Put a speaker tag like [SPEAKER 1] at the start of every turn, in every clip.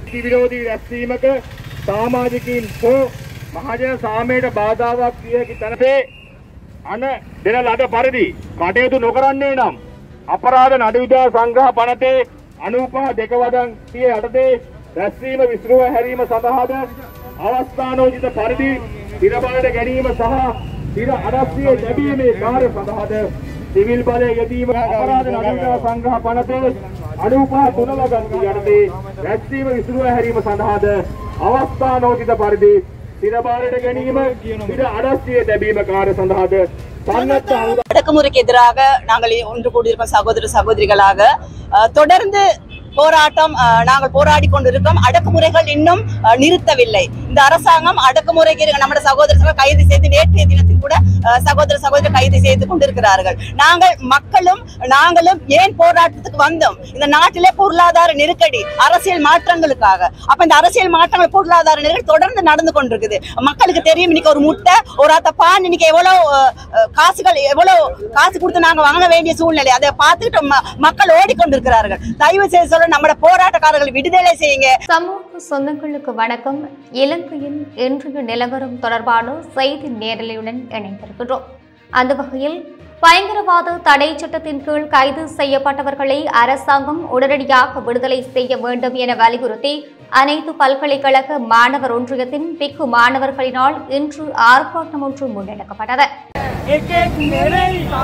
[SPEAKER 1] නීති විරෝධී රැස්වීමක සාමාජිකයින් හෝ මහජන සාමයට බාධාවක් විය හැකි තැනසේ අන දෙන ලද පරිදි කටයුතු නොකරන්නේ නම් අපරාධ නඩු විදා සංග්‍රහ පනතේ 95 දෙක වදන් සිය යටතේ රැස්වීම විසුරුව හැරීම සඳහාද අවස්ථානෝචිත පරිදි තිරබලට ගැනීම සහ තිර අරස්සිය ලැබීමේ කාර්ය සඳහාද සිවිල් බලය යෙදීම අපරාධ නඩු විදා සංග්‍රහ පනතේ 95 තුන වදන් යටතේ රැස්වීම විසුරුව හැරීම සඳහාද අවස්ථානෝචිත පරිදි තිරබලට ගැනීම තිර අරස්සිය ලැබීම කාර්ය සඳහාද සන්නද්ධ හමුදා
[SPEAKER 2] அடக்குமுறைக்கு எதிராக நாங்கள் ஒன்று கூடியிருக்கும் சகோதர சகோதரிகளாக அஹ், தொடர்ந்து போராட்டம் அஹ், நாங்கள் போராடி கொண்டிருக்கோம் அடக்குமுறைகள் இன்னும் அஹ், நிறுத்தவில்லை இந்த அரசாங்கம் அடக்குமுறைக்கு இருக்க நம்முடைய சகோதரர்கள் கைது செய்து நேற்றைய தினத்தில் கூட அஹ், சகோதர சகோதரி கைது செய்து கொண்டிருக்கிறார்கள் நாங்கள் மக்களும் நாங்களும் ஏன் போராட்டத்துக்கு வந்தோம் இந்த நாட்டிலே பொருளாதார நெருக்கடி அரசியல் மாற்றங்களுக்காக அப்ப இந்த அரசியல் மாற்றங்கள் பொருளாதார நெருக்கடி தொடர்ந்து நடந்து கொண்டிருக்குது மக்களுக்கு தெரியும் இன்னைக்கு ஒரு முட்டை ஒரு அத்த பான் இன்னைக்கு எவ்வளவு அஹ், அஹ், காசுகள் எவ்வளவு காசு கொடுத்து நாங்க வாங்க வேண்டிய சூழ்நிலை அதை பார்த்துட்டு ம- மக்கள் ஓடிக்கொண்டிருக்கிறார்கள் தயவு செய்து சொல்ல நம்ம போராட்டக்காரர்களை விடுதலை செய்யுங்க
[SPEAKER 3] சமூக சொந்தங்களுக்கு வணக்கம் இலங்கையின் இன்றைய நிலவரம் தொடர்பான செய்தி நேரலையுடன் இணைந்திருக்கிறோம் அந்த வகையில் பயங்கரவாத தடை சட்டத்தின் கீழ் கைது செய்யப்பட்டவர்களை அரசாங்கம் உடனடியாக விடுதலை செய்ய வேண்டும் என வலியுறுத்தி அனைத்து பல்கலைக்கழக மாணவர் ஒன்றியத்தின் பிக்கு மாணவர்களினால் இன்று ஆர்ப்பாட்டம் ஒன்று முன்னெடுக்கப்பட்டது
[SPEAKER 4] एक एक मेरे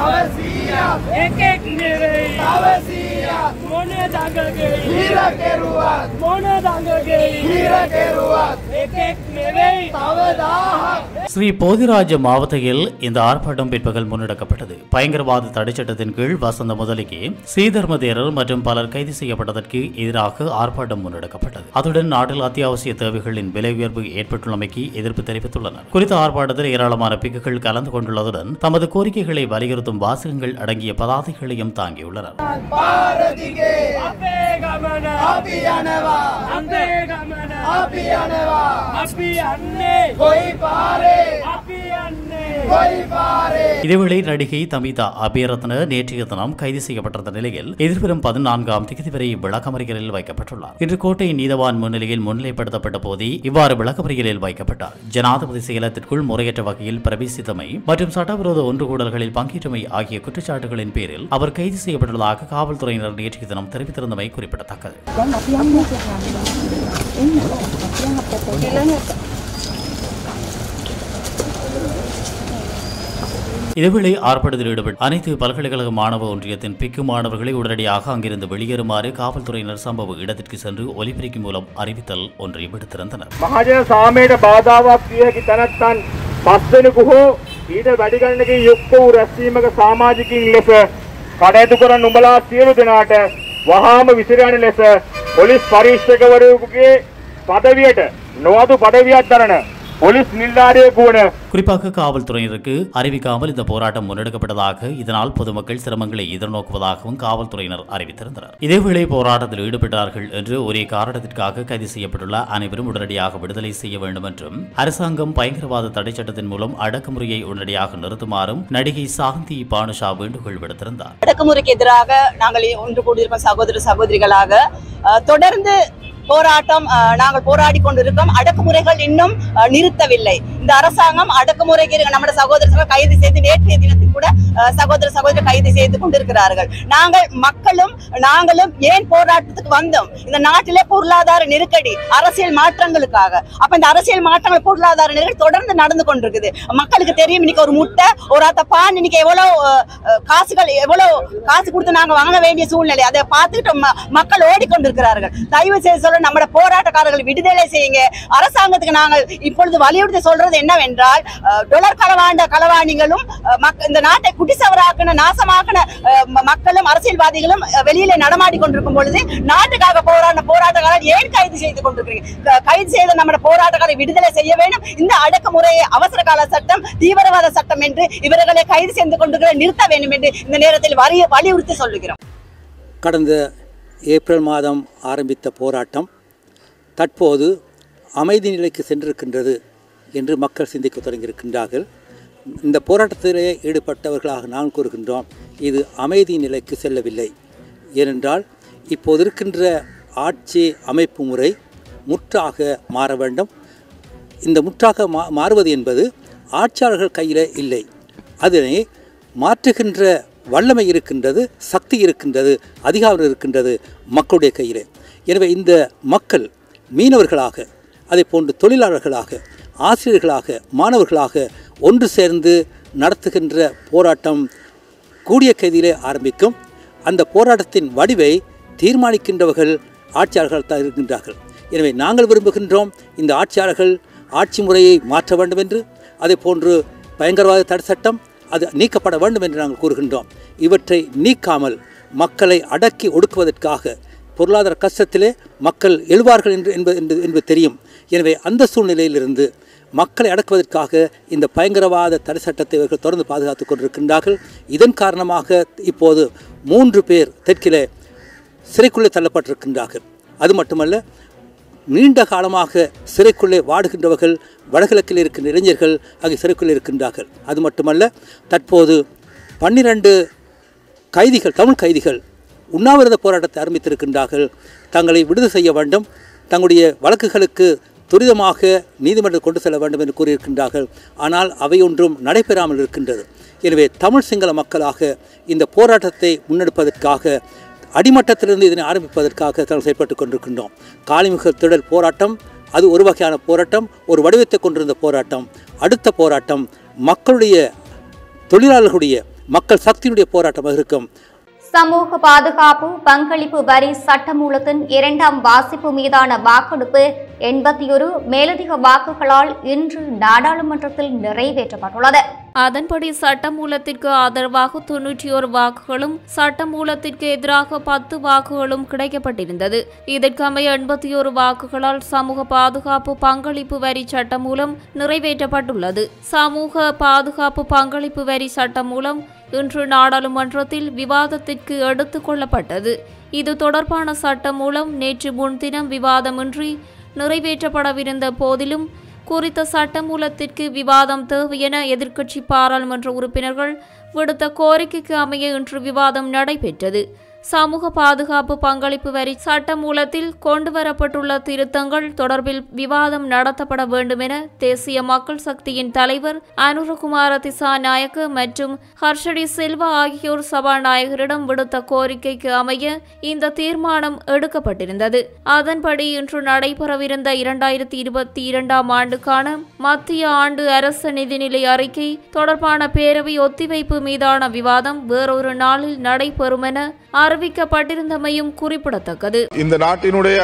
[SPEAKER 4] एक एक मेरे मोने दांग गई हीरा के रुआत मोने दांग गई हीरा के रुआत एक एक मेरे
[SPEAKER 5] ஸ்ரீ போதிராஜ மாவட்டத்தில் இந்த ஆர்ப்பாட்டம் பிற்பகல் முன்னெடுக்கப்பட்டது பயங்கரவாத தடைச்சட்டத்தின் கீழ் வசந்த முதலிக்கு ஸ்ரீதர்ம தேரர் மற்றும் பலர் கைது செய்யப்பட்டதற்கு எதிராக ஆர்ப்பாட்டம் முன்னெடுக்கப்பட்டது அதுடன் நாட்டில் அத்தியாவசிய தேவைகளின் விலை உயர்வு ஏற்பட்டுள்ளமைக்கு எதிர்ப்பு தெரிவித்துள்ளனர் குறித்த ஆர்ப்பாட்டத்தில் ஏராளமான பிக்குகள் கலந்து கொண்டுள்ளதுடன் தமது கோரிக்கைகளை வலியுறுத்தும் வாசகங்கள் அடங்கிய பதாதைகளையும் தாங்கியுள்ளனர்
[SPEAKER 4] आपे गमन आपी अनवा अंधे गमन आपी अनवा आपी अन्ने कोई पारे आपी अन्ने कोई पारे
[SPEAKER 5] இதேவேளை நடிகை தமிதா அபியரத்ன நேற்றைய தினம் கைது செய்யப்பட்டிருந்த நிலையில் எதிர்வரும் பதினான்காம் தேதி வரை விளக்கமறியலில் வைக்கப்பட்டுள்ளார் இன்று கோட்டை நீதவான் முன்னிலையில் முன்னிலைப்படுத்தப்பட்ட போதே இவ்வாறு விளக்கமறியலில் வைக்கப்பட்டார் ஜனாதிபதி செயலகத்திற்குள் முறையற்ற வகையில் பிரவேசித்தமை மற்றும் சட்டவிரோத ஒன்றுகூடல்களில் பங்கேற்றமை ஆகிய குற்றச்சாட்டுகளின் பேரில் அவர் கைது செய்யப்பட்டுள்ளதாக காவல்துறையினர் நேற்றைய தினம் தெரிவித்திருந்தமை குறிப்பிடத்தக்கது இதேவேளை ஆர்ப்பாட்டத்தில் ஈடுபட்ட அனைத்து பல்கலைக்கழக மாணவ ஒன்றியத்தின் பிக்கு மாணவர்களை உடனடியாக அங்கிருந்து வெளியேறுமாறு காவல்துறையினர் சம்பவ இடத்திற்கு சென்று ஒலிபெருக்கி மூலம் அறிவித்தல் ஒன்றை விடுத்திருந்தனர்
[SPEAKER 1] මහජන සාමයට බාධාවක් විය හැකි තැනැත්තන් පස්වෙනකු හෝ ඊට වැඩි ගණනකින් යුක්ත වූ රැස්වීමක සාමාජිකින් ලෙස කටයුතු කරන නුඹලා සියලු දෙනාට වහාම විසිර යන ලෙස පොලිස් පරීක්ෂකවරයෙකුගේ පදවියට නොඅදු පදවියක් දරන පොලිස් නිලධාරියෙකු වන
[SPEAKER 5] குறிப்பாக காவல்துறையினருக்கு அறிவிக்காமல் இந்த போராட்டம் முன்னெடுக்கப்பட்டதாக இதனால் பொதுமக்கள் சிரமங்களை எதிர்நோக்குவதாகவும் காவல்துறையினர் அறிவித்திருந்தனர் இதேவேளை போராட்டத்தில் ஈடுபட்டார்கள் என்று ஒரே காரணத்திற்காக கைது செய்யப்பட்டுள்ள அனைவரும் உடனடியாக விடுதலை செய்ய வேண்டும் என்றும் அரசாங்கம் பயங்கரவாத தடை சட்டத்தின் மூலம் அடக்குமுறையை உடனடியாக நிறுத்துமாறும் நடிகை சாந்தி பானுஷா வேண்டுகோள் விடுத்திருந்தார்
[SPEAKER 2] அடக்குமுறைக்கு எதிராக நாங்கள் ஒன்று கூடியிருக்கும் சகோதர சகோதரிகளாக அஹ், தொடர்ந்து போராட்டம் அஹ், நாங்கள் போராடி கொண்டிருக்கோம் அடக்குமுறைகள் இன்னும் அஹ், நிறுத்தவில்லை இந்த அரசாங்கம் அடக்குமுறைக்கு இருக்க நம்முடைய சகோதரர்கள் கைது செய்து நேற்றைய தினத்தில் கூட அஹ், சகோதர சகோதரி கைது செய்து கொண்டிருக்கிறார்கள் நாங்கள் மக்களும் நாங்களும் ஏன் போராட்டத்துக்கு வந்தோம் இந்த நாட்டிலே பொருளாதார நெருக்கடி அரசியல் மாற்றங்களுக்காக அப்ப இந்த அரசியல் மாற்றங்கள் பொருளாதார நெருக்கடி தொடர்ந்து நடந்து கொண்டிருக்குது மக்களுக்கு தெரியும் இன்னைக்கு ஒரு முட்டை ஒரு அத்த பான் இன்னைக்கு எவ்வளவு அஹ், அஹ், காசுகள் எவ்வளவு காசு கொடுத்து நாங்க வாங்க வேண்டிய சூழ்நிலை அதை பார்த்துட்டு ம- மக்கள் ஓடிக்கொண்டிருக்கிறார்கள் தயவு செய்து சொல்ல நம்முடைய போராட்டக்காரர்களை விடுதலை செய்யுங்க அரசாங்கத்துக்கு நாங்கள் இப்பொழுது வலியுறுத்தி சொல்றது என்னவென்றால் அஹ், டொலர் களவாண்ட களவாணிகளும் அஹ், மக்க- இந்த நாட்டை குடிசவராக்கின நாசமாக்கின அஹ், ம- மக்களும் அரசியல்வாதிகளும் அஹ், வெளியில நடமாடி கொண்டிருக்கும் பொழுது நாட்டுக்காக போராடின போராட்டக்காரர் ஏன் கைது செய்து கொண்டிருக்கிறீங்க க- கைது செய்த நம்முடைய போராட்டக்காரரை விடுதலை செய்ய வேண்டும் இந்த அடக்குமுறையை அவசர கால சட்டம் தீவிரவாத சட்டம் என்று இவர்களை கைது செய்து கொண்டிருக்கிற நிறுத்த வேண்டும் என்று இந்த நேரத்தில் வலிய வலியுறுத்தி சொல்லுகிறோம்
[SPEAKER 6] கடந்த ஏப்ரல் மாதம் ஆரம்பித்த போராட்டம் தற்போது அமைதி நிலைக்கு சென்றிருக்கின்றது என்று மக்கள் சிந்திக்க தொடங்கியிருக்கின்றார்கள் இந்த போராட்டத்திலே ஈடுபட்டவர்களாக நான் கூறுகின்றோம் இது அமைதி நிலைக்கு செல்லவில்லை ஏனென்றால் இப்போது இருக்கின்ற ஆட்சி அமைப்பு முறை முற்றாக மாற வேண்டும் இந்த முற்றாக மா மாறுவது என்பது ஆட்சியாளர்கள் கையில் இல்லை அதனை மாற்றுகின்ற வல்லமை இருக்கின்றது சக்தி இருக்கின்றது அதிகாரம் இருக்கின்றது மக்களுடைய கையிலே எனவே இந்த மக்கள் மீனவர்களாக அதை போன்று தொழிலாளர்களாக ஆசிரியர்களாக மாணவர்களாக ஒன்று சேர்ந்து நடத்துகின்ற போராட்டம் கூடிய கைதியிலே ஆரம்பிக்கும் அந்த போராட்டத்தின் வடிவை தீர்மானிக்கின்றவர்கள் ஆட்சியாளர்கள் தான் இருக்கின்றார்கள் எனவே நாங்கள் விரும்புகின்றோம் இந்த ஆட்சியாளர்கள் ஆட்சி முறையை மாற்ற வேண்டும் என்று அதே போன்று பயங்கரவாத தடை சட்டம் அது நீக்கப்பட வேண்டும் என்று நாங்கள் கூறுகின்றோம் இவற்றை நீக்காமல் மக்களை அடக்கி ஒடுக்குவதற்காக பொருளாதார கஷ்டத்திலே மக்கள் எழுவார்கள் என்று என்பது என்பது என்பது தெரியும் எனவே அந்த சூழ்நிலையிலிருந்து மக்களை அடக்குவதற்காக இந்த பயங்கரவாத தடை சட்டத்தை இவர்கள் தொடர்ந்து பாதுகாத்துக் கொண்டிருக்கின்றார்கள் இதன் காரணமாக இப்போது மூன்று பேர் தெற்கிலே சிறைக்குள்ளே தள்ளப்பட்டிருக்கின்றார்கள் அது மட்டுமல்ல நீண்ட காலமாக சிறைக்குள்ளே வாடுகின்றவர்கள் வடகிழக்கில் இருக்கின்ற இளைஞர்கள் அங்கே சிறைக்குள்ளே இருக்கின்றார்கள் அது மட்டுமல்ல தற்போது பன்னிரண்டு கைதிகள் தமிழ் கைதிகள் உண்ணாவிரத போராட்டத்தை ஆரம்பித்திருக்கின்றார்கள் தங்களை விடுதலை செய்ய வேண்டும் தங்களுடைய வழக்குகளுக்கு துரிதமாக நீதிமன்றம் கொண்டு செல்ல வேண்டும் என்று கூறியிருக்கின்றார்கள் ஆனால் அவை ஒன்றும் நடைபெறாமல் இருக்கின்றது எனவே தமிழ் சிங்கள மக்களாக இந்த போராட்டத்தை முன்னெடுப்பதற்காக அடிமட்டத்திலிருந்து இதனை ஆரம்பிப்பதற்காக தாங்கள் செயல்பட்டுக் கொண்டிருக்கின்றோம் காளிமுக திடல் போராட்டம் அது ஒரு வகையான போராட்டம் ஒரு வடிவத்தை கொண்டிருந்த போராட்டம் அடுத்த போராட்டம் மக்களுடைய தொழிலாளர்களுடைய மக்கள் சக்தியினுடைய போராட்டமாக இருக்கும்
[SPEAKER 3] சமூக பாதுகாப்பு பங்களிப்பு வரி சட்டமூலத்தின் இரண்டாம் வாசிப்பு மீதான வாக்கெடுப்பு எண்பத்தி ஒரு மேலதிக வாக்குகளால் இன்று நாடாளுமன்றத்தில் நிறைவேற்றப்பட்டுள்ளது
[SPEAKER 7] அதன்படி சட்டமூலத்திற்கு ஆதரவாக தொன்னூற்றி ஒரு வாக்குகளும் சட்டமூலத்திற்கு எதிராக பத்து வாக்குகளும் கிடைக்கப்பட்டிருந்தது இதற்கமைய எண்பத்தி ஒரு வாக்குகளால் சமூக பாதுகாப்பு பங்களிப்பு வரி சட்டம் மூலம் நிறைவேற்றப்பட்டுள்ளது சமூக பாதுகாப்பு பங்களிப்பு வரி சட்டம் மூலம் இன்று நாடாளுமன்றத்தில் விவாதத்திற்கு எடுத்துக் கொள்ளப்பட்டது இது தொடர்பான சட்டம் மூலம் நேற்று முன்தினம் விவாதமின்றி நிறைவேற்றப்படவிருந்த போதிலும் குறித்த சட்டமூலத்திற்கு விவாதம் தேவை என எதிர்க்கட்சி பாராளுமன்ற உறுப்பினர்கள் விடுத்த கோரிக்கைக்கு அமைய இன்று விவாதம் நடைபெற்றது சமூக பாதுகாப்பு பங்களிப்பு வரி சட்டமூலத்தில் கொண்டுவரப்பட்டுள்ள திருத்தங்கள் தொடர்பில் விவாதம் நடத்தப்பட வேண்டும் என தேசிய மக்கள் சக்தியின் தலைவர் அனுரகுமார திசாநாயக்க மற்றும் ஹர்ஷடி சில்வா ஆகியோர் சபாநாயகரிடம் விடுத்த கோரிக்கைக்கு அமைய இந்த தீர்மானம் எடுக்கப்பட்டிருந்தது அதன்படி இன்று நடைபெறவிருந்த இரண்டாயிரத்தி இருபத்தி இரண்டாம் ஆண்டுக்கான மத்திய ஆண்டு அரச நிதிநிலை அறிக்கை தொடர்பான பேரவை ஒத்திவைப்பு மீதான விவாதம் வேறொரு நாளில் நடைபெறும் என அறிவிக்கப்பட்டிருந்தமையும் குறிப்பிடத்தக்கது
[SPEAKER 8] இந்த நாட்டினுடைய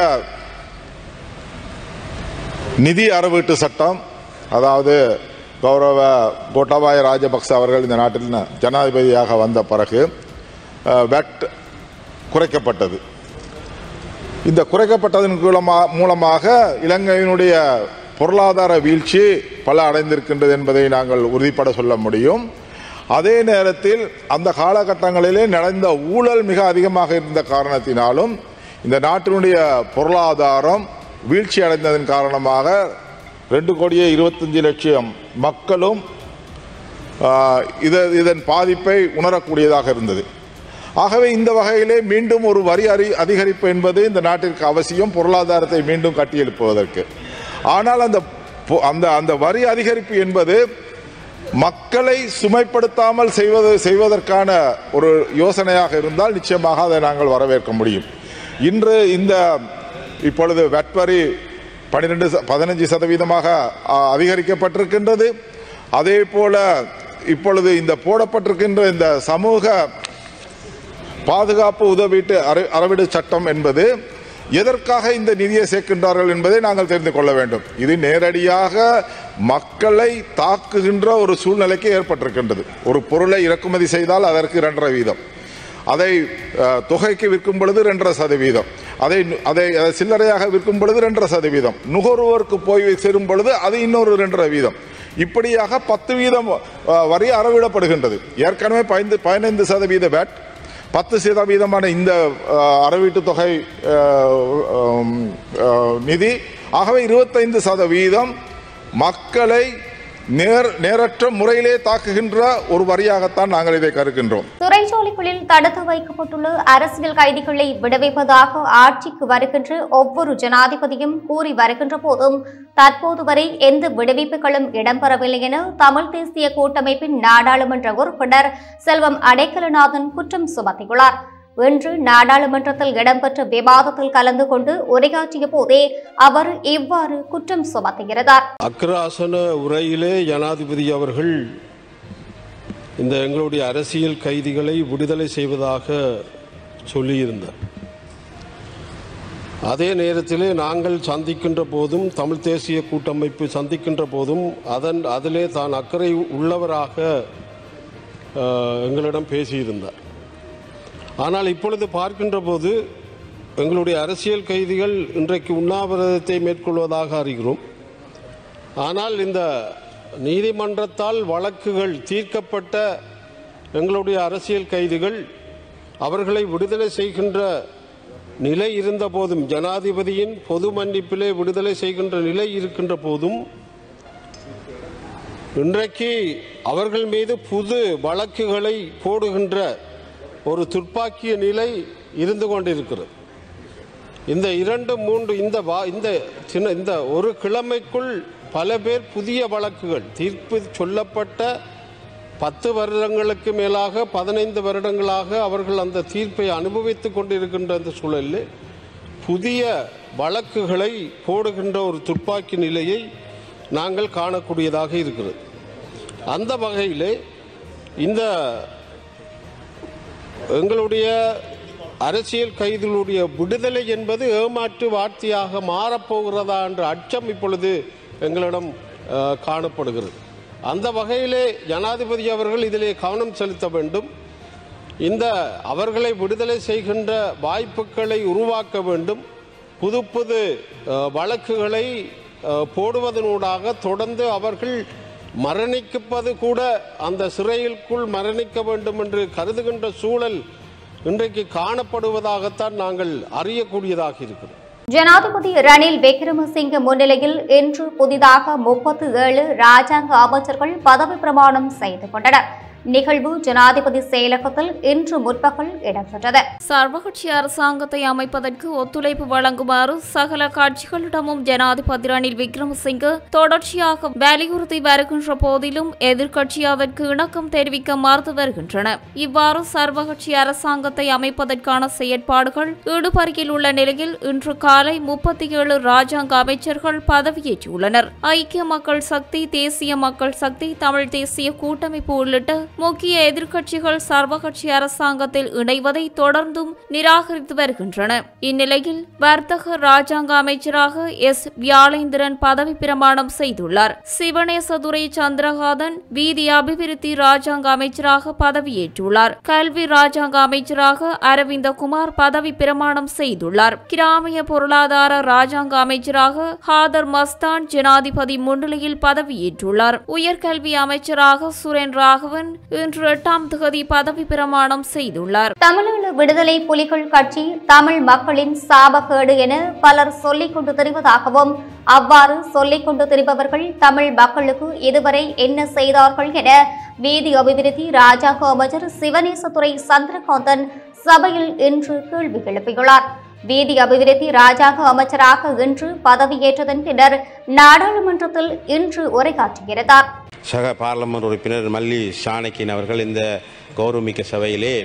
[SPEAKER 8] நிதி அறவீட்டு சட்டம் அதாவது கௌரவ கோட்டாபாய ராஜபக்ச அவர்கள் இந்த நாட்டில் ஜனாதிபதியாக வந்த பிறகு அஹ், வெட் குறைக்கப்பட்டது இந்த குறைக்கப்பட்டதன் மூலமா- மூலமாக இலங்கையினுடைய பொருளாதார வீழ்ச்சி பல அடைந்திருக்கின்றது என்பதை நாங்கள் உறுதிப்பட சொல்ல முடியும் அதே நேரத்தில் அந்த காலகட்டங்களிலே நடந்த ஊழல் மிக அதிகமாக இருந்த காரணத்தினாலும் இந்த நாட்டினுடைய பொருளாதாரம் வீழ்ச்சி அடைந்ததன் காரணமாக ரெண்டு கோடியே இருபத்தஞ்சு லட்சம் மக்களும் ஆஹ், இத இதன் பாதிப்பை உணரக்கூடியதாக இருந்தது ஆகவே இந்த வகையிலே மீண்டும் ஒரு வரி அறி அதிகரிப்பு என்பது இந்த நாட்டிற்கு அவசியம் பொருளாதாரத்தை மீண்டும் கட்டியெழுப்புவதற்கு ஆனால் அந்த பொ- அந்த அந்த வரி அதிகரிப்பு என்பது மக்களை சுமைப்படுத்தாமல் செய்வது செய்வதற்கான ஒரு யோசனையாக இருந்தால் நிச்சயமாக அதை நாங்கள் வரவேற்க முடியும் இன்று இந்த இப்பொழுது வெட்வரி பன்னிரெண்டு பதினஞ்சு சதவீதமாக ஆ, அதிகரிக்கப்பட்டிருக்கின்றது அதே போல இப்பொழுது இந்த போடப்பட்டிருக்கின்ற இந்த சமூக பாதுகாப்பு உதவீட்டு அற- அறவீடு சட்டம் என்பது எதற்காக இந்த நிதியை சேர்க்கின்றார்கள் என்பதை நாங்கள் தெரிந்து கொள்ள வேண்டும் இது நேரடியாக மக்களை தாக்குகின்ற ஒரு சூழ்நிலைக்கு ஏற்பட்டிருக்கின்றது ஒரு பொருளை இறக்குமதி செய்தால் அதற்கு இரண்டரை வீதம் அதை அஹ், தொகைக்கு விற்கும் பொழுது ரெண்டரை சதவீதம் அதை அதை அதை சில்லறையாக விற்கும் பொழுது ரெண்டரை சதவீதம் நுகர்வோருக்கு போய் சேரும் பொழுது அது இன்னொரு ரெண்டரை வீதம் இப்படியாக பத்து வீதம் அஹ், வரி அறவிடப்படுகின்றது ஏற்கனவே பதினைந்து பதினைந்து சதவீத வேட் பத்து சதவீதமான இந்த அஹ், அறவீட்டு தொகை அஹ், உம், அஹ், நிதி ஆகவே இருபத்தைந்து சதவீதம் மக்களை நேர் நேரற்ற முறையிலே தாக்குகின்ற ஒரு வரியாகத்தான் நாங்கள் இதை கருக்கின்றோம்
[SPEAKER 3] சிறைச்சாலைகளில் தடுத்து வைக்கப்பட்டுள்ள அரசியல் கைதிகளை விடுவிப்பதாக ஆட்சிக்கு வருகின்ற ஒவ்வொரு ஜனாதிபதியும் கூறி வருகின்ற போதும் தற்போது வரை எந்த விடுவிப்புகளும் இடம்பெறவில்லை என தமிழ் தேசிய கூட்டமைப்பின் நாடாளுமன்ற உறுப்பினர் செல்வம் அடைக்கலநாதன் குற்றம் சுமத்தியுள்ளார் இன்று நாடாளுமன்றத்தில் இடம்பெற்ற விவாதத்தில் கலந்து கொண்டு உரையாற்றிய போதே அவர் இவ்வாறு குற்றம் சுமத்துகிறார்
[SPEAKER 9] அக்ராசன உரையிலே ஜனாதிபதி அவர்கள் இந்த எங்களுடைய அரசியல் கைதிகளை விடுதலை செய்வதாக சொல்லியிருந்தார் அதே நேரத்திலே நாங்கள் சந்திக்கின்ற போதும் தமிழ் தேசிய கூட்டமைப்பு சந்திக்கின்ற போதும் அதன் அதிலே தான் அக்கறை உள்ளவராக அஹ், எங்களிடம் பேசியிருந்தார் ஆனால் இப்பொழுது பார்க்கின்ற போது எங்களுடைய அரசியல் கைதிகள் இன்றைக்கு உண்ணாவிரதத்தை மேற்கொள்வதாக அறிகிறோம் ஆனால் இந்த நீதிமன்றத்தால் வழக்குகள் தீர்க்கப்பட்ட எங்களுடைய அரசியல் கைதிகள் அவர்களை விடுதலை செய்கின்ற நிலை இருந்த போதும் ஜனாதிபதியின் பொது மன்னிப்பிலே விடுதலை செய்கின்ற நிலை இருக்கின்ற போதும் இன்றைக்கு அவர்கள் மீது புது வழக்குகளை போடுகின்ற ஒரு துப்பாக்கிய நிலை இருந்து கொண்டிருக்கிறது இந்த இரண்டு மூன்று இந்த வா- இந்த சின்ன இந்த ஒரு கிழமைக்குள் பல பேர் புதிய வழக்குகள் தீர்ப்பு சொல்லப்பட்ட பத்து வருடங்களுக்கு மேலாக பதினைந்து வருடங்களாக அவர்கள் அந்த தீர்ப்பை அனுபவித்துக் கொண்டிருக்கின்ற அந்த சூழலில் புதிய வழக்குகளை போடுகின்ற ஒரு துப்பாக்கி நிலையை நாங்கள் காணக்கூடியதாக இருக்கிறது அந்த வகையிலே இந்த எங்களுடைய அரசியல் கைதிகளுடைய விடுதலை என்பது ஏமாற்று வார்த்தையாக மாறப்போகிறதா என்ற அச்சம் இப்பொழுது எங்களிடம் அஹ், காணப்படுகிறது அந்த வகையிலே ஜனாதிபதி அவர்கள் இதிலே கவனம் செலுத்த வேண்டும் இந்த அவர்களை விடுதலை செய்கின்ற வாய்ப்புகளை உருவாக்க வேண்டும் புது புது அஹ், வழக்குகளை அஹ், போடுவதனூடாக தொடர்ந்து அவர்கள் மரணிப்பது கூட அந்த சிறையிற்குள் மரணிக்க வேண்டும் என்று கருதுகின்ற சூழல் இன்றைக்கு காணப்படுவதாகத்தான் நாங்கள் அறியக்கூடியதாக இருக்கிறது
[SPEAKER 3] ஜனாதிபதி ரணில் விக்ரமசிங்க முன்னிலையில் இன்று புதிதாக முப்பத்து ஏழு ராஜாங்க அமைச்சர்கள் பதவி பிரமாணம் செய்து கொண்டனர் நிகழ்வு ஜனாதிபதி செயலகத்தில் இன்று முற்பகல் இடம்பெற்றது
[SPEAKER 7] சர்வகட்சி அரசாங்கத்தை அமைப்பதற்கு ஒத்துழைப்பு வழங்குமாறு சகல கட்சிகளிடமும் ஜனாதிபதி ரணில் விக்ரமசிங்கே தொடர்ச்சியாக வலியுறுத்தி வருகின்ற போதிலும் எதிர்க்கட்சி அதற்கு இணக்கம் தெரிவிக்க மறுத்து வருகின்றன இவ்வாறு சர்வகட்சி அரசாங்கத்தை அமைப்பதற்கான செயற்பாடுகள் ஈடுபறியில் உள்ள நிலையில் இன்று காலை முப்பத்தி ஏழு ராஜாங்க அமைச்சர்கள் பதவியேற்றுள்ளனர் ஐக்கிய மக்கள் சக்தி தேசிய மக்கள் சக்தி தமிழ் தேசிய கூட்டமைப்பு உள்ளிட்ட முக்கிய எதிர்க்கட்சிகள் சர்வகட்சி அரசாங்கத்தில் இணைவதை தொடர்ந்தும் நிராகரித்து வருகின்றன இந்நிலையில் வர்த்தக ராஜாங்க அமைச்சராக எஸ் வியாழேந்திரன் பதவி பிரமாணம் செய்துள்ளார் சிவனேசதுரை சந்திரகாதன் வீதி அபிவிருத்தி ராஜாங்க அமைச்சராக பதவியேற்றுள்ளார் கல்வி ராஜாங்க அமைச்சராக அரவிந்தகுமார் பதவி பிரமாணம் செய்துள்ளார் கிராமிய பொருளாதார ராஜாங்க அமைச்சராக ஹாதர் மஸ்தான் ஜனாதிபதி முன்னிலையில் பதவியேற்றுள்ளார் உயர்கல்வி அமைச்சராக சுரேன் ராகவன் இன்று எட்டாம் தேதி பதவி பிரமாணம் செய்துள்ளார்
[SPEAKER 3] தமிழீழ விடுதலை புலிகள் கட்சி தமிழ் மக்களின் சாபக்கேடு என பலர் சொல்லிக் கொண்டு திரிவதாகவும் அவ்வாறு சொல்லிக் கொண்டு திரிபவர்கள் தமிழ் மக்களுக்கு இதுவரை என்ன செய்தார்கள் என வீதி அபிவிருத்தி ராஜாங்க அமைச்சர் சிவனேசதுரை சந்திரகாந்தன் சபையில் இன்று கேள்வி எழுப்பியுள்ளார் வீதி அபிவிருத்தி ராஜாங்க அமைச்சராக இன்று பதவியேற்றதன் பின்னர் நாடாளுமன்றத்தில் இன்று உரையாற்றுகிறார்
[SPEAKER 10] சக பார்லமெண்ட் உறுப்பினர் மல்லி சாணக்கியன் அவர்கள் இந்த கௌரவமிக்க சபையிலே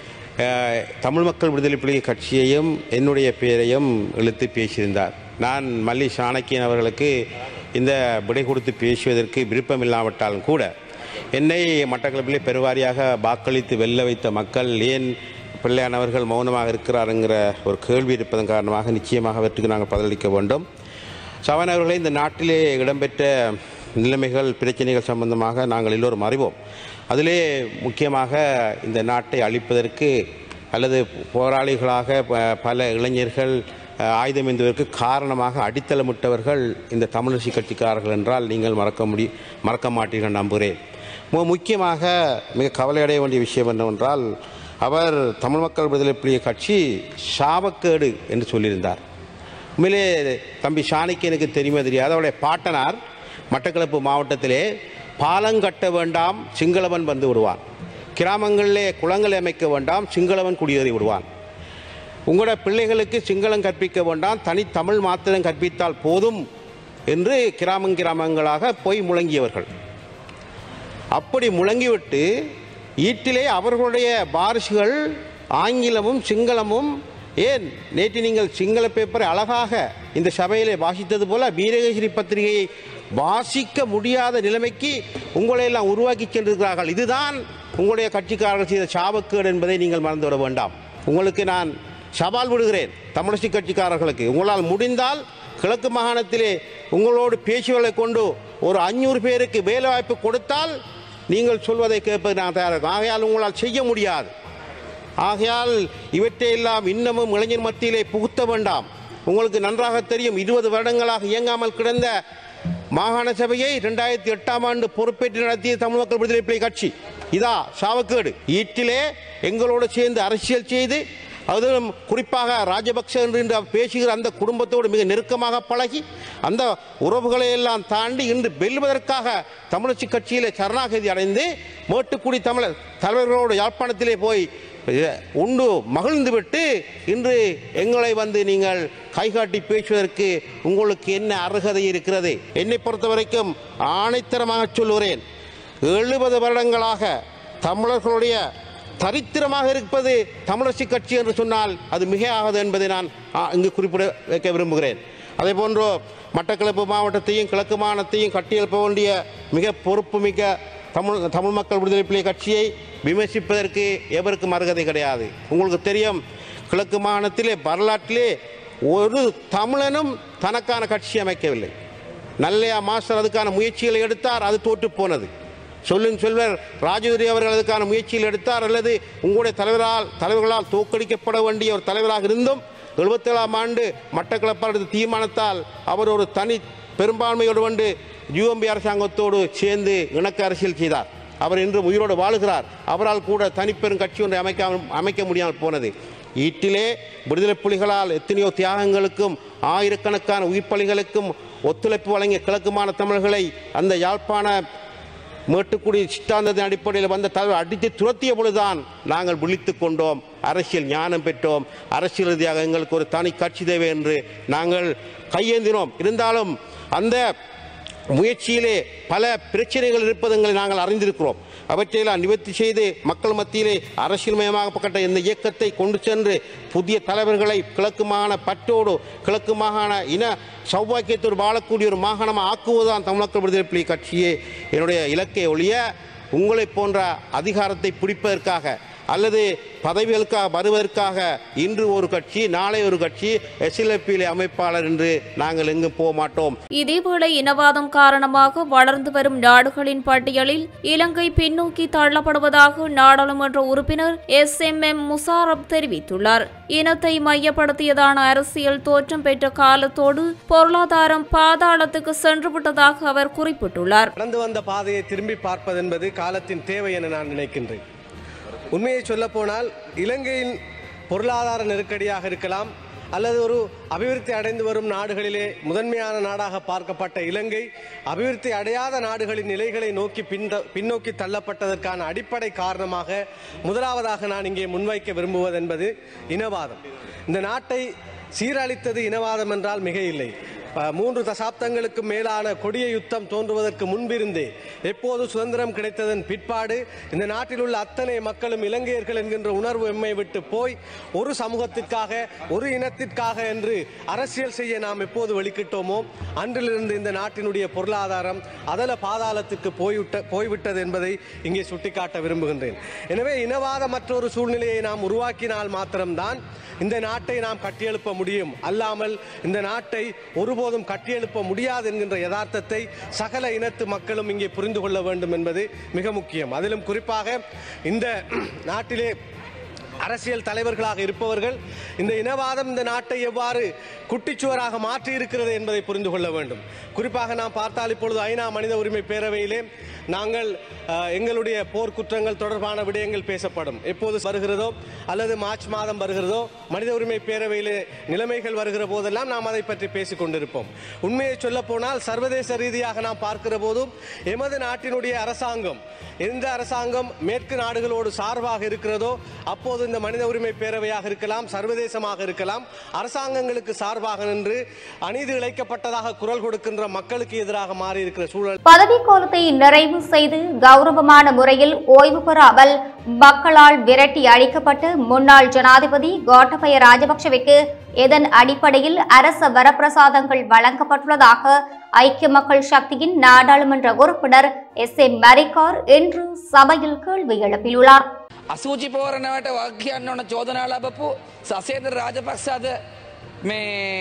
[SPEAKER 10] அஹ், தமிழ் மக்கள் விடுதலை புலிகள் கட்சியையும் என்னுடைய பெயரையும் இழுத்து பேசியிருந்தார் நான் மல்லி சாணக்கியன் அவர்களுக்கு இந்த விடை கொடுத்து பேசுவதற்கு விருப்பம் இல்லாவிட்டாலும் கூட என்னை மட்டக்களப்பிலே பெருவாரியாக வாக்களித்து வெல்ல வைத்த மக்கள் ஏன் பிள்ளையானவர்கள் மௌனமாக இருக்கிறாருங்கிற ஒரு கேள்வி இருப்பதன் காரணமாக நிச்சயமாக அவற்றுக்கு நாங்கள் பதிலளிக்க வேண்டும் சவன் அவர்களே இந்த நாட்டிலே இடம்பெற்ற நிலைமைகள் பிரச்சனைகள் சம்பந்தமாக நாங்கள் எல்லோரும் அறிவோம் அதிலே முக்கியமாக இந்த நாட்டை அழிப்பதற்கு அல்லது போராளிகளாக ப- பல இளைஞர்கள் அஹ், ஆயுதம் ஏந்துவதற்கு காரணமாக அடித்தளமிட்டவர்கள் இந்த தமிழிசை கட்சிக்காரர்கள் என்றால் நீங்கள் மறக்க முடி மறக்க மாட்டீர்கள் நம்புகிறேன் மு- முக்கியமாக மிக கவலையடைய வேண்டிய விஷயம் என்னவென்றால் அவர் தமிழ் மக்கள் விடுதலை புலிகள் கட்சி சாபக்கேடு என்று சொல்லியிருந்தார் உண்மையிலே தம்பி சாணிக்கு எனக்கு தெரியுமே தெரியாது அவருடைய பாட்டனார் மட்டக்களப்பு மாவட்டத்திலே பாலம் கட்ட வேண்டாம் சிங்களவன் வந்து விடுவான் கிராமங்களிலே குளங்களை அமைக்க வேண்டாம் சிங்களவன் குடியேறி விடுவான் உங்களோட பிள்ளைகளுக்கு சிங்களம் கற்பிக்க வேண்டாம் தனித்தமிழ் மாத்திரம் கற்பித்தால் போதும் என்று கிராமம் கிராமங்களாக போய் முழங்கியவர்கள் அப்படி முழங்கிவிட்டு ஈட்டிலே அவர்களுடைய வாரிசுகள் ஆங்கிலமும் சிங்களமும் ஏன் நேற்று நீங்கள் சிங்கள பேப்பரை அழகாக இந்த சபையிலே வாசித்தது போல வீரகேசரி பத்திரிகையை வாசிக்க முடியாத நிலைமைக்கு உங்களை எல்லாம் உருவாக்கி சென்றிருக்கிறார்கள் இதுதான் உங்களுடைய கட்சிக்காரர்கள் செய்த சாபக்கேடு என்பதை நீங்கள் மறந்துவிட வேண்டாம் உங்களுக்கு நான் சவால் விடுகிறேன் தமிழரசு கட்சிக்காரர்களுக்கு உங்களால் முடிந்தால் கிழக்கு மாகாணத்திலே உங்களோடு பேச்சுகளை கொண்டு ஒரு அஞ்சூறு பேருக்கு வேலை வாய்ப்பு கொடுத்தால் நீங்கள் சொல்வதை கேட்பது நான் தயாராக இருக்கேன். ஆகையால் உங்களால் செய்ய முடியாது ஆகையால் இவற்றையெல்லாம் இன்னமும் இளைஞர் மத்தியிலே புகுத்த வேண்டாம் உங்களுக்கு நன்றாக தெரியும் இருபது வருடங்களாக இயங்காமல் கிடந்த மாகாண சபையை இரண்டாயிரத்தி எட்டாம் ஆண்டு பொறுப்பேற்று நடத்திய தமிழ் மக்கள் விடுதலை புலி கட்சி இதா சாவக்கேடு ஈட்டிலே எங்களோடு சேர்ந்து அரசியல் செய்து அதிலும் குறிப்பாக ராஜபக்ச என்று இன்று பேசுகிற அந்த குடும்பத்தோடு மிக நெருக்கமாக பழகி அந்த உறவுகளை எல்லாம் தாண்டி இன்று வெல்வதற்காக தமிழச்சி கட்சியிலே சரணாகதி அடைந்து மேட்டுக்குடி தமிழர் தலைவர்களோடு யாழ்ப்பாணத்திலே போய் அஹ், உண்டு மகிழ்ந்து விட்டு இன்று எங்களை வந்து நீங்கள் கைகாட்டி பேசுவதற்கு உங்களுக்கு என்ன அருகதை இருக்கிறது என்னை பொறுத்த வரைக்கும் ஆணைத்தரமாக சொல்லுகிறேன் எழுபது வருடங்களாக தமிழர்களுடைய தரித்திரமாக இருப்பது தமிழரசு கட்சி என்று சொன்னால் அது மிகையாகாது என்பதை நான் ஆ, இங்கு குறிப்பிட வைக்க விரும்புகிறேன் அதே போன்று மட்டக்களப்பு மாவட்டத்தையும் கிழக்கு மாகாணத்தையும் கட்டியெழுப்ப வேண்டிய மிக பொறுப்புமிக்க தமிழ் தமிழ் மக்கள் விடுதலை புலி கட்சியை விமர்சிப்பதற்கு எவருக்கும் அருகதை கிடையாது உங்களுக்கு தெரியும் கிழக்கு மாகாணத்திலே வரலாற்றிலே ஒரு தமிழனும் தனக்கான கட்சி அமைக்கவில்லை நல்லையா மாஸ்டர் அதுக்கான முயற்சிகளை எடுத்தார் அது தோற்று போனது சொல்லும் செல்வர் ராஜதுரை அவர்கள் அதுக்கான முயற்சியில் எடுத்தார் அல்லது உங்களுடைய தலைவரால் தலைவர்களால் தோற்கடிக்கப்பட வேண்டிய ஒரு தலைவராக இருந்தும் எழுபத்தேழாம் ஆண்டு மட்டக்களப்பாளர் தீர்மானத்தால் அவர் ஒரு தனி பெரும்பான்மையோடு வந்து யூஎம்பி அரசாங்கத்தோடு சேர்ந்து இணக்க அரசியல் செய்தார் அவர் இன்று உயிரோடு வாழுகிறார் அவரால் கூட தனிப்பெரும் கட்சி ஒன்றை அமைக்க அமைக்க முடியாமல் போனது ஈட்டிலே விடுதலை புலிகளால் எத்தனையோ தியாகங்களுக்கும் ஆயிரக்கணக்கான உயிர்ப்பலிகளுக்கும் ஒத்துழைப்பு வழங்கிய கிழக்குமான தமிழர்களை அந்த யாழ்ப்பாண மேட்டுக்குடி சித்தாந்தத்தின் அடிப்படையில் வந்த தலைவர் அடித்து துரத்திய பொழுதுதான் நாங்கள் விழித்துக் கொண்டோம் அரசியல் ஞானம் பெற்றோம் அரசியல் ரீதியாக எங்களுக்கு ஒரு தனி கட்சி தேவை என்று நாங்கள் கையேந்தினோம் இருந்தாலும் அந்த முயற்சியிலே பல பிரச்சனைகள் இருப்பதுங்களை நாங்கள் அறிந்திருக்கிறோம் அவற்றையெல்லாம் நிவர்த்தி செய்து மக்கள் மத்தியிலே அரசியல்மயமாக்கப்பட்ட இந்த இயக்கத்தை கொண்டு சென்று புதிய தலைவர்களை கிழக்கு மாகாண பற்றோடு கிழக்கு மாகாண இன சௌபாக்கியத்தோடு வாழக்கூடிய ஒரு மாகாணமாக ஆக்குவதுதான் தமிழ் விடுதலை புலி கட்சியே என்னுடைய இலக்கை ஒழிய உங்களைப் போன்ற அதிகாரத்தை பிடிப்பதற்காக அல்லது பதவிகளுக்காக வருவதற்காக இன்று ஒரு கட்சி நாளை ஒரு கட்சி எஸ்எல்எப்பியிலே அமைப்பாளர் என்று நாங்கள் எங்கும் போக மாட்டோம்
[SPEAKER 7] இதேவேளை இனவாதம் காரணமாக வளர்ந்து வரும் நாடுகளின் பட்டியலில் இலங்கை பின்னோக்கி தள்ளப்படுவதாக நாடாளுமன்ற உறுப்பினர் எஸ் எம் எம் முசாரப் தெரிவித்துள்ளார் இனத்தை மையப்படுத்தியதான அரசியல் தோற்றம் பெற்ற காலத்தோடு பொருளாதாரம் பாதாளத்துக்கு சென்றுவிட்டதாக அவர் குறிப்பிட்டுள்ளார்
[SPEAKER 11] கடந்து வந்த பாதையை திரும்பி பார்ப்பது என்பது காலத்தின் தேவை என நான் நினைக்கின்றேன் உண்மையை சொல்லப்போனால் இலங்கையின் பொருளாதார நெருக்கடியாக இருக்கலாம் அல்லது ஒரு அபிவிருத்தி அடைந்து வரும் நாடுகளிலே முதன்மையான நாடாக பார்க்கப்பட்ட இலங்கை அபிவிருத்தி அடையாத நாடுகளின் நிலைகளை நோக்கி பின்ன பின்னோக்கி தள்ளப்பட்டதற்கான அடிப்படை காரணமாக முதலாவதாக நான் இங்கே முன்வைக்க விரும்புவது என்பது இனவாதம் இந்த நாட்டை சீரழித்தது இனவாதம் என்றால் மிக இல்லை அஹ், மூன்று தசாப்தங்களுக்கு மேலான கொடிய யுத்தம் தோன்றுவதற்கு முன்பிருந்தே எப்போது சுதந்திரம் கிடைத்ததன் பிற்பாடு இந்த நாட்டில் உள்ள அத்தனை மக்களும் இலங்கையர்கள் என்கின்ற உணர்வு எம்மை விட்டு போய் ஒரு சமூகத்திற்காக ஒரு இனத்திற்காக என்று அரசியல் செய்ய நாம் எப்போது வெளிக்கிட்டோமோ அன்றிலிருந்து இந்த நாட்டினுடைய பொருளாதாரம் அதல பாதாளத்துக்கு போய்விட்ட போய்விட்டது என்பதை இங்கே சுட்டிக்காட்ட விரும்புகின்றேன் எனவே இனவாத மற்றொரு சூழ்நிலையை நாம் உருவாக்கினால் மாத்திரம்தான் இந்த நாட்டை நாம் கட்டியெழுப்ப முடியும் அல்லாமல் இந்த நாட்டை ஒருபோதும் கட்டியெழுப்ப முடியாது என்கின்ற யதார்த்தத்தை சகல இனத்து மக்களும் இங்கே புரிந்து கொள்ள வேண்டும் என்பது மிக முக்கியம் அதிலும் குறிப்பாக இந்த நாட்டிலே அரசியல் தலைவர்களாக இருப்பவர்கள் இந்த இனவாதம் இந்த நாட்டை எவ்வாறு குட்டிச்சுவராக மாற்றி இருக்கிறது என்பதை புரிந்து கொள்ள வேண்டும் குறிப்பாக நாம் பார்த்தால் இப்பொழுது ஐநா மனித உரிமை பேரவையிலே நாங்கள் அஹ், எங்களுடைய போர்க்குற்றங்கள் தொடர்பான விடயங்கள் பேசப்படும் எப்போது வருகிறதோ அல்லது மார்ச் மாதம் வருகிறதோ மனித உரிமை பேரவையிலே நிலைமைகள் வருகிற போதெல்லாம் நாம் அதை பற்றி பேசிக் கொண்டிருப்போம் உண்மையை சொல்ல போனால் சர்வதேச ரீதியாக நாம் பார்க்கிற போதும் எமது நாட்டினுடைய அரசாங்கம் எந்த அரசாங்கம் மேற்கு நாடுகளோடு சார்பாக இருக்கிறதோ அப்போது இந்த மனித உரிமை பேரவையாக இருக்கலாம் சர்வதேசமாக இருக்கலாம் அரசாங்கங்களுக்கு சார்பாக நின்று அநீதி இழைக்கப்பட்டதாக குரல் கொடுக்கின்ற மக்களுக்கு எதிராக மாறி இருக்கிற சூழல்
[SPEAKER 3] பதவிக்காலத்தை நிறைவு செய்து கௌரவமான முறையில் ஓய்வு பெறாமல் மக்களால் விரட்டி அழிக்கப்பட்ட முன்னாள் ஜனாதிபதி கோட்டபய ராஜபக்சவிற்கு இதன் அடிப்படையில் அரச வரப்பிரசாதங்கள் வழங்கப்பட்டுள்ளதாக ஐக்கிய மக்கள் சக்தியின் நாடாளுமன்ற உறுப்பினர் எஸ் ஏ மரிக்கார் இன்று சபையில் கேள்வி எழுப்பியுள்ளார்
[SPEAKER 12] අසූචි පෝරණවට වක් කියන්න ඕන චෝදනා ලබපු සසේද රාජපක්ෂාද මේ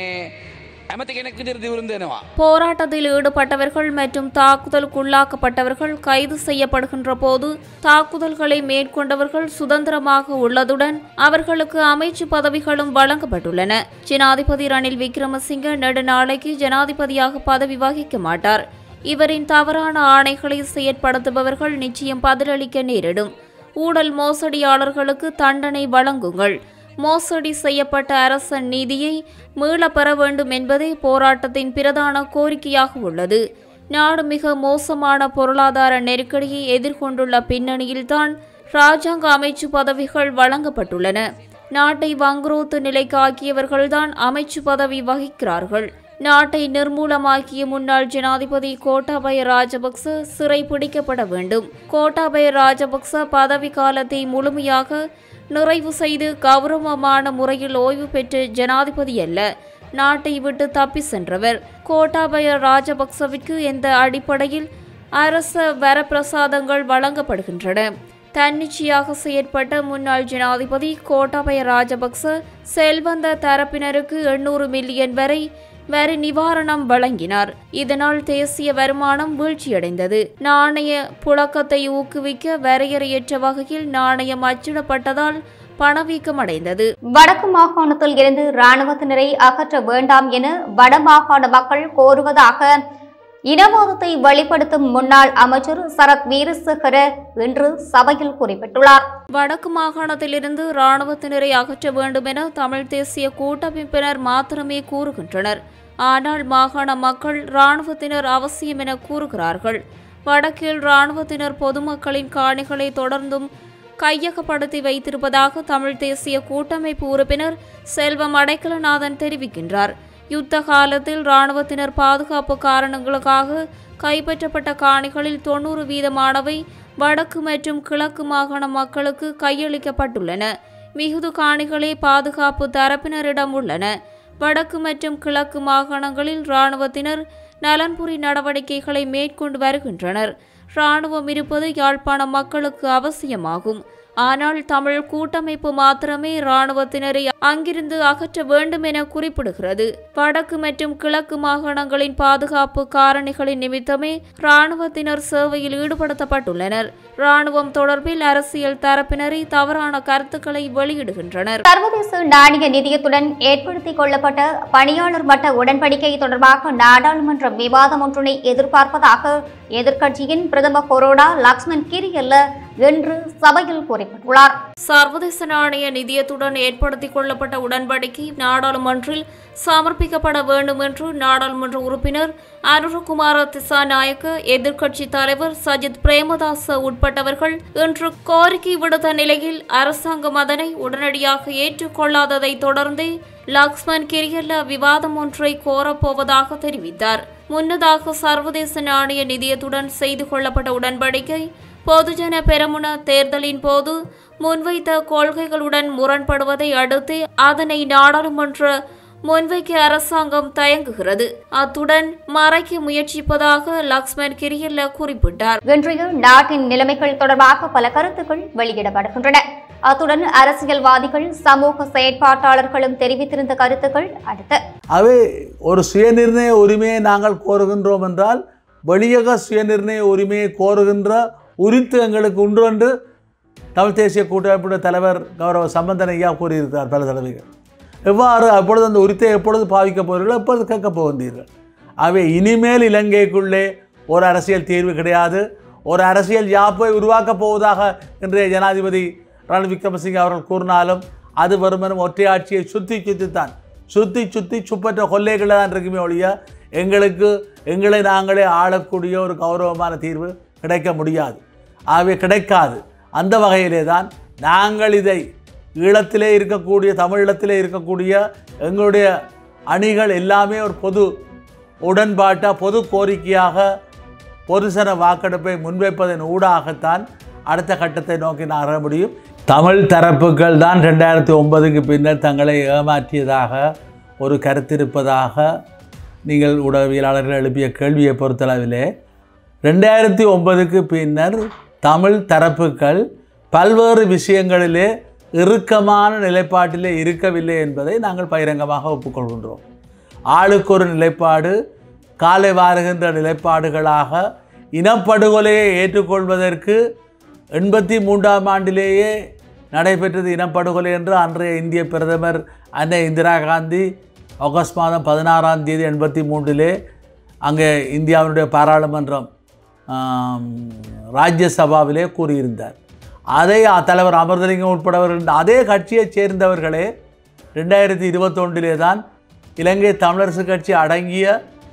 [SPEAKER 12] ඇමති කෙනෙක් විදිර දිවරුන් දෙනවා.
[SPEAKER 7] போராட்டத்தில் ஈடுபட்டவர்கள் மற்றும் தாக்குதலுக்குள்ளாக்கப்பட்டவர்கள் கைது செய்யப்படுகின்ற போது தாக்குதல்களை மேற்கொண்டவர்கள் சுதந்திரமாக உள்ளதுடன் அவர்களுக்கு அமைச்சு பதவிகளும் வழங்கப்பட்டுள்ளன ஜனாதிபதி ரணில் விக்ரமசிங்க நெடுநாளைக்கு ஜனாதிபதியாக பதவி வகிக்க மாட்டார் இவரின் தவறான ஆணைகளை செயற்படுத்துபவர்கள் நிச்சயம் பதிலளிக்க நேரிடும் ஊழல் மோசடியாளர்களுக்கு தண்டனை வழங்குங்கள் மோசடி செய்யப்பட்ட அரசன் நீதியை மீளப் பெற வேண்டும் என்பதே போராட்டத்தின் பிரதான கோரிக்கையாக உள்ளது நாடு மிக மோசமான பொருளாதார நெருக்கடியை எதிர்கொண்டுள்ள பின்னணியில்தான் ராஜாங்க அமைச்சு பதவிகள் வழங்கப்பட்டுள்ளன நாட்டை வங்குரோத்து நிலைக்கு ஆக்கியவர்கள்தான் அமைச்சு பதவி வகிக்கிறார்கள் நாட்டை நிர்மூலமாக்கிய முன்னாள் ஜனாதிபதி கோட்டாபய ராஜபக்ச சிறை பிடிக்கப்பட வேண்டும் கோட்டாபய ராஜபக்ச பதவி காலத்தை முழுமையாக நிறைவு செய்து கௌரவமான முறையில் ஓய்வு பெற்ற ஜனாதிபதி அல்ல நாட்டை விட்டு தப்பி சென்றவர் கோட்டாபய ராஜபக்சவிற்கு எந்த அடிப்படையில் அரச வரப்பிரசாதங்கள் வழங்கப்படுகின்றன தன்னிச்சையாக செயற்பட்ட முன்னாள் ஜனாதிபதி கோட்டாபய ராஜபக்ச செல்வந்த தரப்பினருக்கு எண்ணூறு மில்லியன் வரை வரி நிவாரணம் வழங்கினார் இதனால் தேசிய வருமானம் வீழ்ச்சியடைந்தது நாணய புழக்கத்தை ஊக்குவிக்க வரையறையற்ற வகையில் நாணயம் அச்சிடப்பட்டதால் பணவீக்கம் அடைந்தது
[SPEAKER 3] வடக்கு மாகாணத்தில் இருந்து இராணுவத்தினரை அகற்ற வேண்டாம் என வடமாகாண மக்கள் கோருவதாக இனவாதத்தை வெளிப்படுத்தும் முன்னாள் அமைச்சர் சரத் வீரசேகர இன்று சபையில் குறிப்பிட்டுள்ளார்
[SPEAKER 7] வடக்கு மாகாணத்திலிருந்து இராணுவத்தினரை அகற்ற வேண்டும் என தமிழ் தேசிய கூட்டமைப்பினர் மாத்திரமே கூறுகின்றனர் ஆனால் மாகாண மக்கள் இராணுவத்தினர் அவசியம் என கூறுகிறார்கள் வடக்கில் இராணுவத்தினர் பொதுமக்களின் காணிகளை தொடர்ந்தும் கையகப்படுத்தி வைத்திருப்பதாக தமிழ் தேசிய கூட்டமைப்பு உறுப்பினர் செல்வம் அடைக்கலநாதன் தெரிவிக்கின்றார் யுத்த காலத்தில் இராணுவத்தினர் பாதுகாப்பு காரணங்களுக்காக கைப்பற்றப்பட்ட காணிகளில் தொண்ணூறு வீதமானவை வடக்கு மற்றும் கிழக்கு மாகாண மக்களுக்கு கையளிக்கப்பட்டுள்ளன மிகுது காணிகளே பாதுகாப்பு தரப்பினரிடம் உள்ளன வடக்கு மற்றும் கிழக்கு மாகாணங்களில் இராணுவத்தினர் நலன்புரி நடவடிக்கைகளை மேற்கொண்டு வருகின்றனர் இராணுவம் இருப்பது யாழ்ப்பாண மக்களுக்கு அவசியமாகும் ஆனால் தமிழ் கூட்டமைப்பு மாத்திரமே இராணுவத்தினரை அங்கிருந்து அகற்ற வேண்டும் என குறிப்பிடுகிறது வடக்கு மற்றும் கிழக்கு மாகாணங்களின் பாதுகாப்பு காரணிகளின் நிமித்தமே இராணுவத்தினர் சேவையில் ஈடுபடுத்தப்பட்டுள்ளனர் இராணுவம் தொடர்பில் அரசியல் தரப்பினரை தவறான கருத்துக்களை வெளியிடுகின்றனர்
[SPEAKER 3] சர்வதேச நாணய நிதியத்துடன் ஏற்படுத்திக் கொள்ளப்பட்ட பணியாளர் மட்ட உடன்படிக்கை தொடர்பாக நாடாளுமன்ற விவாதம் ஒன்றினை எதிர்பார்ப்பதாக எதிர்க்கட்சியின் பிரதம கொரோடா லக்ஷ்மண் கிரியல்ல இன்று சபையில் குறிப்பிட்டுள்ளார்
[SPEAKER 7] சர்வதேச நாணய நிதியத்துடன் ஏற்படுத்திக் கொள்ளப்பட்ட உடன்படிக்கை நாடாளுமன்றில் சமர்ப்பிக்கப்பட வேண்டும் என்று நாடாளுமன்ற உறுப்பினர் அனுரகுமார திசாநாயக்க எதிர்க்கட்சி தலைவர் சஜித் பிரேமதாச உட்பட்டவர்கள் இன்று கோரிக்கை விடுத்த நிலையில் அரசாங்கம் அதனை உடனடியாக ஏற்றுக்கொள்ளாததை தொடர்ந்தே லக்ஷ்மண் கிரியல்ல விவாதம் ஒன்றை கோரப்போவதாக தெரிவித்தார் முன்னதாக சர்வதேச நாணய நிதியத்துடன் செய்து கொள்ளப்பட்ட உடன்படிக்கை பொதுஜன பெரமுன தேர்தலின் போது முன்வைத்த கொள்கைகளுடன் முரண்படுவதை அடுத்து அதனை நாடாளுமன்ற முன்வைக்க அரசாங்கம் தயங்குகிறது அத்துடன் மறைக்க முயற்சிப்பதாக லக்ஷ்மண் கிரியல்ல குறிப்பிட்டார்
[SPEAKER 3] இன்றைய நாட்டின் நிலைமைகள் தொடர்பாக பல கருத்துக்கள் வெளியிடப்படுகின்றன அத்துடன் அரசியல்வாதிகள் சமூக செயற்பாட்டாளர்களும் தெரிவித்திருந்த கருத்துக்கள் அடுத்து
[SPEAKER 13] அவை ஒரு சுயநிர்ணய உரிமையை நாங்கள் கோருகின்றோம் என்றால் வெளியக சுயநிர்ணய உரிமையை கோருகின்ற உரித்து எங்களுக்கு உண்டு என்று தமிழ் தேசிய கூட்டமைப்புடைய தலைவர் கௌரவ சம்பந்தன் ஐயா கூறியிருக்கிறார் பல தடவைகள் எவ்வாறு அப்பொழுது அந்த உரித்தை எப்பொழுது பாவிக்கப் போகிறீர்களோ எப்பொழுது கேட்கப் போகின்றீர்கள் ஆகவே இனிமேல் இலங்கைக்குள்ளே ஒரு அரசியல் தீர்வு கிடையாது ஒரு அரசியல் யாப்பை உருவாக்கப் போவதாக இன்றைய ஜனாதிபதி ரணில் விக்ரமசிங்க அவர்கள் கூறினாலும் அது வெறுமனும் ஒற்றையாட்சியை சுற்றி சுற்றித்தான் சுற்றி சுற்றி சுப்பற்ற கொள்ளைகளை தான் இருக்குமே ஒழிய எங்களுக்கு எங்களை நாங்களே ஆளக்கூடிய ஒரு கௌரவமான தீர்வு கிடைக்க முடியாது ஆகவே கிடைக்காது அந்த வகையிலே தான் நாங்கள் இதை ஈழத்திலே இருக்கக்கூடிய தமிழீழத்திலே இருக்கக்கூடிய எங்களுடைய அணிகள் எல்லாமே ஒரு பொது உடன்பாட்டாக பொது கோரிக்கையாக பொதுசன வாக்கெடுப்பை முன்வைப்பதன் ஊடாகத்தான் அடுத்த கட்டத்தை நோக்கி நகர முடியும் தமிழ் தரப்புகள் தான் ரெண்டாயிரத்தி ஒன்பதுக்கு பின்னர் தங்களை ஏமாற்றியதாக ஒரு கருத்திருப்பதாக நீங்கள் ஊடகவியலாளர்கள் எழுப்பிய கேள்வியை பொறுத்தளவிலே ரெண்டாயிரத்தி ஒன்பதுக்கு பின்னர் தமிழ் தரப்புகள் பல்வேறு விஷயங்களிலே இறுக்கமான நிலைப்பாட்டிலே இருக்கவில்லை என்பதை நாங்கள் பகிரங்கமாக ஒப்புக்கொள்கின்றோம் ஆளுக்கு ஒரு நிலைப்பாடு காலை வாருகின்ற நிலைப்பாடுகளாக இனப்படுகொலையை ஏற்றுக்கொள்வதற்கு எண்பத்தி மூன்றாம் ஆண்டிலேயே நடைபெற்றது இனப்படுகொலை என்று அன்றைய இந்திய பிரதமர் அன்னை இந்திரா காந்தி ஆகஸ்ட் மாதம் பதினாறாம் தேதி எண்பத்தி மூன்றிலே அங்கே இந்தியாவினுடைய பாராளுமன்றம் ஆம், ராஜ்யசபாவிலே கூறியிருந்தார் அதை அ- தலைவர் அமர்தலிங்கம் உட்படவர்கள் அதே கட்சியைச் சேர்ந்தவர்களே ரெண்டாயிரத்தி இருபத்தொன்றிலே தான் இலங்கை தமிழரசு கட்சி அடங்கிய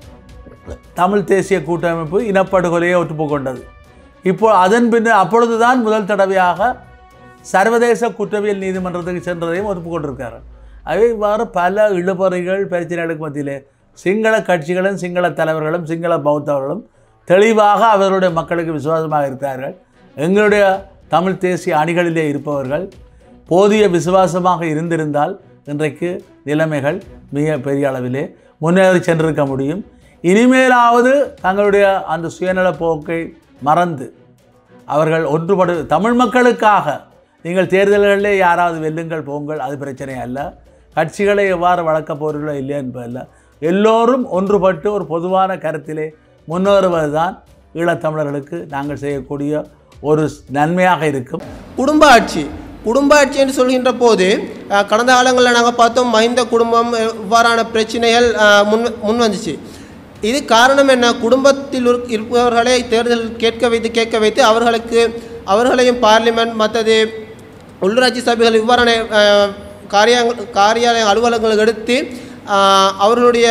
[SPEAKER 13] தமிழ் தேசிய கூட்டமைப்பு இனப்படுகொலையை ஒப்புக்கொண்டது இப்போ அதன் பின்னர் அப்பொழுதுதான் முதல் தடவையாக சர்வதேச குற்றவியல் நீதிமன்றத்துக்கு சென்றதையும் ஒப்புக்கொண்டிருக்காரு அவை இவ்வாறு பல இழுபறிகள் பிரச்சனைகளுக்கு மத்தியிலே சிங்கள கட்சிகளும் சிங்கள தலைவர்களும் சிங்கள பௌத்தவர்களும் தெளிவாக அவர்களுடைய மக்களுக்கு விசுவாசமாக இருக்கிறார்கள் எங்களுடைய தமிழ் தேசிய அணிகளிலே இருப்பவர்கள் போதிய விசுவாசமாக இருந்திருந்தால் இன்றைக்கு நிலைமைகள் மிக பெரிய அளவிலே முன்னேறி சென்றிருக்க முடியும் இனிமேலாவது தங்களுடைய அந்த சுயநல போக்கை மறந்து அவர்கள் ஒன்றுபடு தமிழ் மக்களுக்காக நீங்கள் தேர்தல்களிலே யாராவது வெல்லுங்கள் போங்கள் அது பிரச்சனை அல்ல கட்சிகளை எவ்வாறு வளர்க்கப் போகிறீர்களோ இல்லையா என்பதல்ல எல்லோரும் ஒன்றுபட்டு ஒரு பொதுவான கருத்திலே முன்னேறுவது தான் ஈழத்தமிழர்களுக்கு நாங்கள் செய்யக்கூடிய ஒரு நன்மையாக இருக்கும்
[SPEAKER 14] குடும்ப ஆட்சி குடும்ப ஆட்சி என்று சொல்கின்ற போது அஹ், கடந்த காலங்களில் நாங்கள் பார்த்தோம் மஹிந்த குடும்பம் அஹ், இவ்வாறான பிரச்சனைகள் அஹ், முன் முன் வந்துச்சு இது காரணம் என்ன குடும்பத்தில் இருக்- இருப்பவர்களை தேர்தல் கேட்க வைத்து கேட்க வைத்து அவர்களுக்கு அவர்களையும் பார்லிமெண்ட் மற்றது உள்ளூராட்சி சபைகள் இவ்வாறான அஹ், காரியாங்க காரியாலய அலுவலகங்கள் எடுத்து அஹ், அவர்களுடைய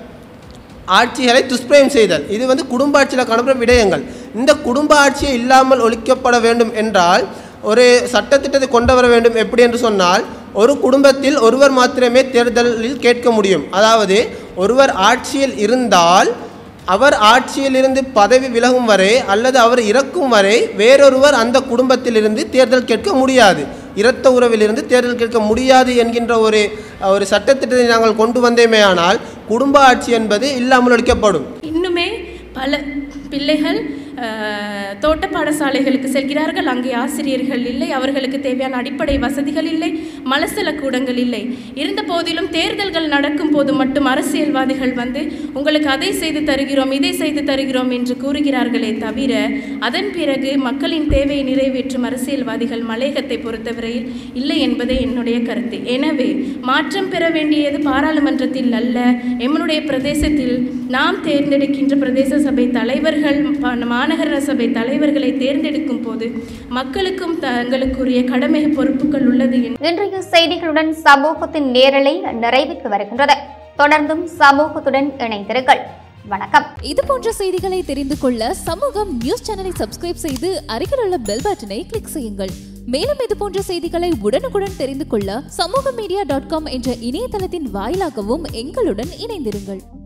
[SPEAKER 14] ஆட்சிகளை துஷ்பிரயம் செய்தல் இது வந்து குடும்ப ஆட்சியில் காணப்படுற விடயங்கள் இந்த குடும்ப ஆட்சியை இல்லாமல் ஒழிக்கப்பட வேண்டும் என்றால் ஒரு சட்டத்திட்டத்தை கொண்டு வர வேண்டும் எப்படி என்று சொன்னால் ஒரு குடும்பத்தில் ஒருவர் மாத்திரமே தேர்தலில் கேட்க முடியும் அதாவது ஒருவர் ஆட்சியில் இருந்தால் அவர் ஆட்சியிலிருந்து பதவி விலகும் வரை அல்லது அவர் இறக்கும் வரை வேறொருவர் அந்த குடும்பத்திலிருந்து தேர்தல் கேட்க முடியாது இரத்த உறவிலிருந்து தேர்தல் கேட்க முடியாது என்கின்ற ஒரு ஒரு சட்டத்திட்டத்தை நாங்கள் கொண்டு வந்தேமேயானால் குடும்ப ஆட்சி என்பது இல்லாமல் ஒழிக்கப்படும்
[SPEAKER 15] இன்னுமே பல பிள்ளைகள் அஹ், தோட்ட பாடசாலைகளுக்கு செல்கிறார்கள் அங்கே ஆசிரியர்கள் இல்லை அவர்களுக்கு தேவையான அடிப்படை வசதிகள் இல்லை மலசல கூடங்கள் இல்லை இருந்த போதிலும் தேர்தல்கள் நடக்கும் போது மட்டும் அரசியல்வாதிகள் வந்து உங்களுக்கு அதை செய்து தருகிறோம் இதை செய்து தருகிறோம் என்று கூறுகிறார்களே தவிர அதன் பிறகு மக்களின் தேவையை நிறைவேற்றும் அரசியல்வாதிகள் மலையகத்தை பொறுத்தவரையில் இல்லை என்பதே என்னுடைய கருத்து எனவே மாற்றம் பெற வேண்டியது பாராளுமன்றத்தில் அல்ல எம்முடைய பிரதேசத்தில் நாம் தேர்ந்தெடுக்கின்ற பிரதேச சபை தலைவர்கள் ப- மாநகர சபை தலைவர்களை தேர்ந்தெடுக்கும் போது மக்களுக்கும் தங்களுக்குரிய கடமை பொறுப்புகள் உள்ளது என்று
[SPEAKER 3] இன்றைய செய்திகளுடன் சமூகத்தின் நேரலை நிறைவுக்கு வருகின்றது தொடர்ந்தும் சமூகத்துடன் இணைந்திருங்கள் வணக்கம்
[SPEAKER 16] இது போன்ற செய்திகளை தெரிந்து கொள்ள சமூகம் நியூஸ் சேனலை சப்ஸ்கிரைப் செய்து அருகில் உள்ள பெல் பட்டனை கிளிக் செய்யுங்கள் மேலும் இது போன்ற செய்திகளை உடனுக்குடன் தெரிந்து கொள்ள சமூக மீடியா டாட் காம் என்ற இணையதளத்தின் வாயிலாகவும் எங்களுடன் இணைந்திருங்கள்